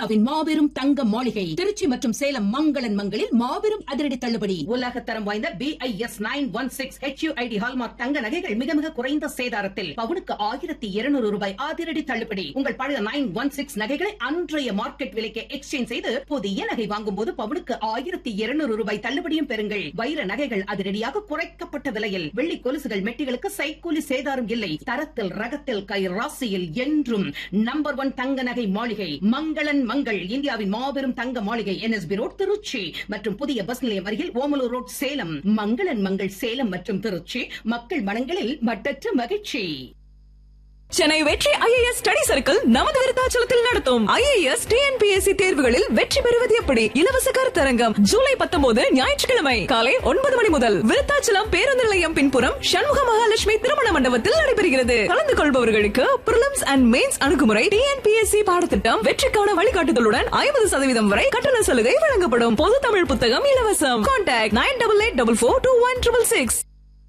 இந்தியாவின் மாபெரும் தங்க மாளிகை திருச்சி மற்றும் சேலம் மங்களன் மங்களில் மாபெரும் அதிரடி தள்ளுபடி உலக தரம் வாய்ந்த B I S nine one six HUID hallmark தங்க நகைகள் மிக மிக குறைந்த சேதாரத்தில் பவுனுக்கு ஆயிரத்தி இருநூறு ரூபாய் அதிரடி தள்ளுபடி உங்கள் பழைய நைன் ஒன் சிக்ஸ் நகைகளை அன்றைய மார்க்கெட் விலைக்கு எக்ஸ்சேஞ்ச் செய்து புதிய நகை வாங்கும் போது பவுனுக்கு ஆயிரத்தி இருநூறு ரூபாய் தள்ளுபடியும் பெறுங்கள் வைர நகைகள் அதிரடியாக குறைக்கப்பட்ட விலையில் வெள்ளி கொலுசுகள் மெட்டிகளுக்கு சைக்கூலி சேதாரம் இல்லை தரத்தில் ரகத்தில் கை ராசியில் என்றும் நம்பர் ஒன் தங்க நகை மாளிகை மங்களன் மங்கள் இந்தியாவின் மாபெரும் தங்க மாளிகை என்எஸ்பி ரோட் திருச்சி மற்றும் புதிய பஸ் நிலையம் அருகில் ஓமலூர் ரோட் சேலம் மங்களன் மங்கள் சேலம் மற்றும் திருச்சி மக்கள் மனங்களில் மட்டற்ற மகிழ்ச்சி சென்னை வெற்றி ஐஏஎஸ் ஸ்டடி சர்க்கிள் நமது விருத்தாச்சலத்தில் நடத்தும் ஐஏஎஸ் டிஎன்பிஎஸ்சி தேர்வுகளில் வெற்றி பெறுவது எப்படி இலவச கருத்தரங்கம் ஜூலை பத்தொன்பது ஞாயிற்றுக்கிழமை காலை ஒன்பது மணி முதல் விருத்தாச்சலம் பேருந்து நிலையம் பின்புறம் சண்முக மகாலட்சுமி திருமண மண்டபத்தில் நடைபெறுகிறது கலந்து கொள்பவர்களுக்கு பிரிலிம்ஸ் அண்ட் மெயின்ஸ் அணுகுமுறை டிஎன்பிஎஸ்சி பாடத்திட்டம் வெற்றிக்கான வழிகாட்டுதலுடன் ஐம்பது சதவீதம் வரை கட்டண சலுகை வழங்கப்படும் பொது தமிழ் புத்தகம் இலவசம் contact nine double eight double four two one triple six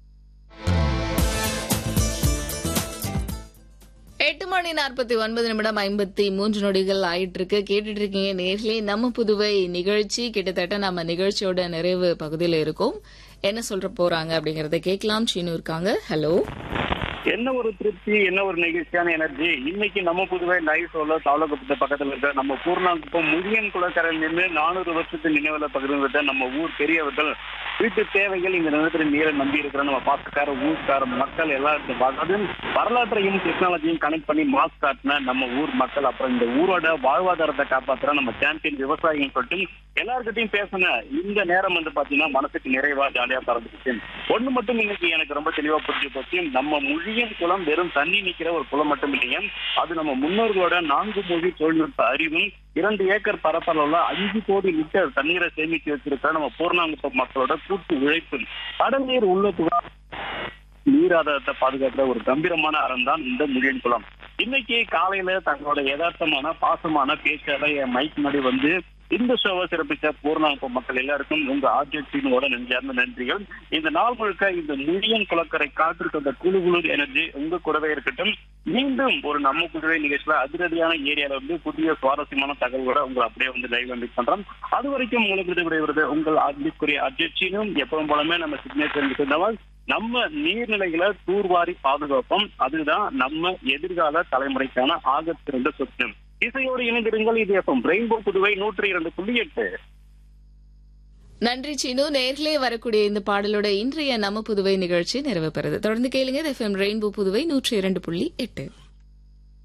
எட்டு மணி நாற்பத்தி ஒன்பது நிமிடம் ஐம்பத்தி மூன்று நொடிகள் ஆயிட்டு இருக்கு கேட்டுட்டு இருக்கீங்க நேர்லயே நம்ம புதுவை நிகழ்ச்சி கிட்டத்தட்ட நம்ம நிகழ்ச்சியோட நிறைவு பகுதியில் இருக்கோம் என்ன சொல்ற போறாங்க அப்படிங்கறத கேட்கலாம் சீனு இருக்காங்க ஹலோ என்ன ஒரு திருப்தி என்ன ஒரு நெகிழ்ச்சியான எனர்ஜி இன்னைக்கு நம்ம புதுவை லைவ் ஷோல தாவலகுப்பத்து பக்கத்துல இருக்க நம்ம பூர்ணாங்குப்பம் முதியன் குளக்கரையில் நின்று நானூறு வருஷத்து நினைவுல பகிர்ந்து நம்ம ஊர் பெரியவர்கள் வீட்டு தேவைகள் இந்த நிலத்தில் நீரை நம்பி இருக்கிற நம்ம பாசக்கார ஊர்க்கார மக்கள் எல்லாருக்கும் அதுவும் வரலாற்றையும் டெக்னாலஜியும் கனெக்ட் பண்ணி மாஸ்க் காட்டின நம்ம ஊர் மக்கள் அப்புறம் இந்த ஊரோட வாழ்வாதாரத்தை காப்பாத்துற நம்ம சாம்பியன் விவசாயிகள் சொல்லிட்டு எல்லாருக்கிட்டையும் பேசின இந்த நேரம் வந்து பாத்தீங்கன்னா மனசுக்கு நிறைவா ஜாலியா பறந்துச்சு ஒண்ணு மட்டும் இன்னைக்கு எனக்கு ரொம்ப தெளிவா புரிஞ்சு போச்சு நம்ம முழியன் குளம் வெறும் தண்ணி நிக்கிற ஒரு குளம் மட்டும் இல்லைங்க அது நம்ம முன்னோர்களோட நான்கு மொழி தொழில்நுட்ப அறிவும் இரண்டு ஏக்கர் பரப்பளவுல அஞ்சு கோடி லிட்டர் தண்ணீரை சேமித்து வச்சிருக்கிற நம்ம பூர்ணாங்குப்பம் மக்களோட கூட்டு உழைப்பு கடல் நீர் உள்ளத்துக்கு நீராதாரத்தை பாதுகாக்கிற ஒரு கம்பீரமான அறம் தான் இந்த முழியன் குளம் இன்னைக்கு காலையில தங்களோட யதார்த்தமான பாசமான பேச்சால என் மைக் முன்னாடி வந்து இந்த ஷோவை சிறப்பிச்ச பூர்ணாங்குப்பம் மக்கள் எல்லாருக்கும் உங்க ஆர்ஜெக்டினோட நெஞ்சார்ந்த நன்றிகள் இந்த நாள் முழுக்க இந்த முழியன் குளக்கரை காற்றுக்கு அந்த குழு குழு எனர்ஜி உங்க கூடவே இருக்கட்டும் மீண்டும் ஒரு நம்ம குழுவை நிகழ்ச்சியில அதிரடியான ஏரியால வந்து புதிய சுவாரஸ்யமான தகவலோட உங்களை அப்படியே வந்து லைவ் மீட் பண்றோம் அது வரைக்கும் உங்களுக்கு விடைபெறுவது உங்கள் அன்புக்குரிய அர்ஜென்டினும் எப்பவும் போலமே நம்ம சிக்னேச்சர் இருந்தவால் நம்ம நீர்நிலைகளை தூர்வாரி பாதுகாப்போம் அதுதான் நம்ம எதிர்கால தலைமுறைக்கான ஆகச் சிறந்த சொத்து இசையோடு இணைந்திருங்கள் இது எஃப்எம் ரெயின்போ புதுவை நூற்றி இரண்டு புள்ளி எட்டு நன்றி சீனு நேர்லயே வரக்கூடிய இந்த பாடலோட இன்றைய நம்ம புதுவை நிகழ்ச்சி நிறைவு பெறுது தொடர்ந்து கேளுங்க எஃப்எம் ரெயின்போ புதுவை நூற்றி இரண்டு புள்ளி எட்டு